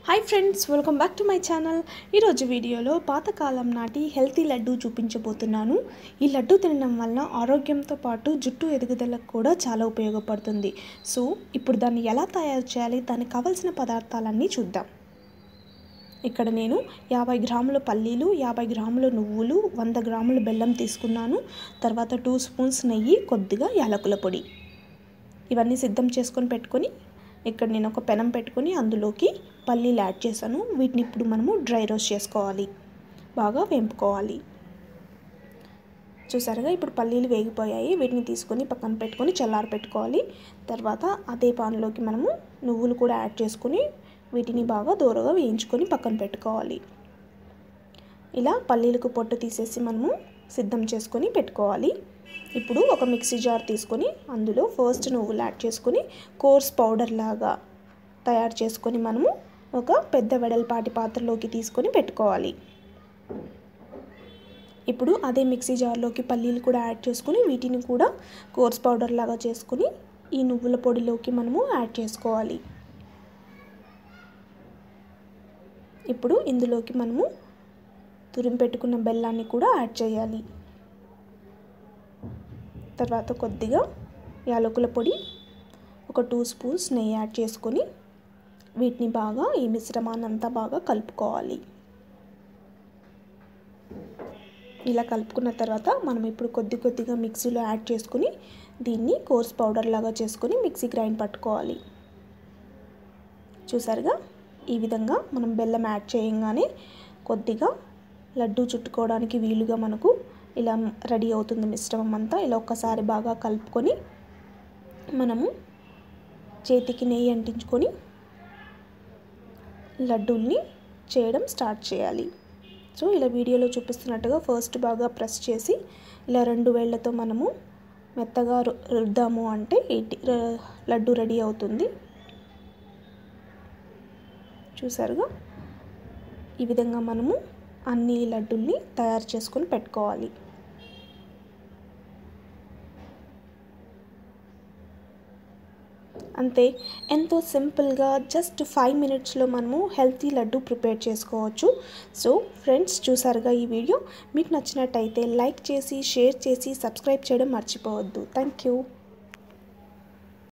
hi friends welcome back to my channel ఈరోజు వీడియోలో పాతకాలం నాటి హెల్తీ లడ్డు చూపించబోతున్నాను ఈ లడ్డు తినడం వల్ల ఆరోగ్యంతో పాటు జుట్టు ఎదుగుదలకు కూడా చాలా ఉపయోగపడుతుంది సో ఇప్పుడు దాన్ని ఎలా తయారు చేయాలి దానికి కావలసిన పదార్థాలన్నీ చూద్దాం ఇక్కడ నేను యాభై గ్రాముల పల్లీలు యాభై గ్రాముల నువ్వులు వంద గ్రాముల బెల్లం తీసుకున్నాను తర్వాత టూ స్పూన్స్ నెయ్యి కొద్దిగా యాలకుల పొడి ఇవన్నీ సిద్ధం చేసుకొని పెట్టుకొని ఇక్కడ నేను ఒక పెనం పెట్టుకొని అందులోకి పల్లీలు యాడ్ చేశాను వీటిని ఇప్పుడు మనము డ్రై రోస్ట్ చేసుకోవాలి బాగా వేంపుకోవాలి చూసారుగా ఇప్పుడు పల్లీలు వేగిపోయాయి వీటిని తీసుకొని పక్కన పెట్టుకొని చల్లారి పెట్టుకోవాలి తర్వాత అదే పాన్లోకి మనము నువ్వులు కూడా యాడ్ చేసుకొని వీటిని బాగా దూరగా వేయించుకొని పక్కన పెట్టుకోవాలి ఇలా పల్లీలకు పొట్టు తీసేసి మనము సిద్ధం చేసుకొని పెట్టుకోవాలి ఇప్పుడు ఒక మిక్సీ జార్ తీసుకొని అందులో ఫస్ట్ నువ్వులు యాడ్ చేసుకొని కోర్స్ పౌడర్ లాగా తయారు చేసుకొని మనము ఒక పెద్ద వెడల్పాటి పాత్రలోకి తీసుకొని పెట్టుకోవాలి ఇప్పుడు అదే మిక్సీ జార్లోకి పల్లీలు కూడా యాడ్ చేసుకొని వీటిని కూడా కోర్స్ పౌడర్ లాగా చేసుకొని ఈ నువ్వుల పొడిలోకి మనము యాడ్ చేసుకోవాలి ఇప్పుడు ఇందులోకి మనము తురిమి పెట్టుకున్న బెల్లాన్ని కూడా యాడ్ చేయాలి తర్వాత కొద్దిగా యాలకుల పొడి ఒక టూ స్పూన్స్ నెయ్యి యాడ్ చేసుకొని వీటిని బాగా ఈ మిశ్రమాన్ని అంతా బాగా కలుపుకోవాలి ఇలా కలుపుకున్న తర్వాత మనం ఇప్పుడు కొద్ది కొద్దిగా మిక్సీలో యాడ్ చేసుకుని దీన్ని కోర్స్ పౌడర్ లాగా చేసుకొని మిక్సీ గ్రైండ్ పట్టుకోవాలి చూసారుగా ఈ విధంగా మనం బెల్లం యాడ్ చేయంగానే కొద్దిగా లడ్డు చుట్టుకోవడానికి వీలుగా మనకు ఇలా రెడీ అవుతుంది మిశ్రమం అంతా ఇలా ఒక్కసారి బాగా కలుపుకొని మనము చేతికి నెయ్యి అంటించుకొని లడ్డూల్ని చేయడం స్టార్ట్ చేయాలి సో ఇలా వీడియోలో చూపిస్తున్నట్టుగా ఫస్ట్ బాగా ప్రెస్ చేసి ఇలా రెండు వేళ్లతో మనము మెత్తగా రుద్దాము అంటే లడ్డు రెడీ అవుతుంది చూసారుగా ఈ విధంగా మనము అన్ని లడ్డుల్ని తయారు చేసుకొని పెట్టుకోవాలి అంతే ఎంతో సింపుల్గా జస్ట్ ఫైవ్ మినిట్స్లో మనము హెల్తీ లడ్డు ప్రిపేర్ చేసుకోవచ్చు సో ఫ్రెండ్స్ చూసారుగా ఈ వీడియో మీకు నచ్చినట్టయితే లైక్ చేసి షేర్ చేసి సబ్స్క్రైబ్ చేయడం మర్చిపోవద్దు థ్యాంక్ యూ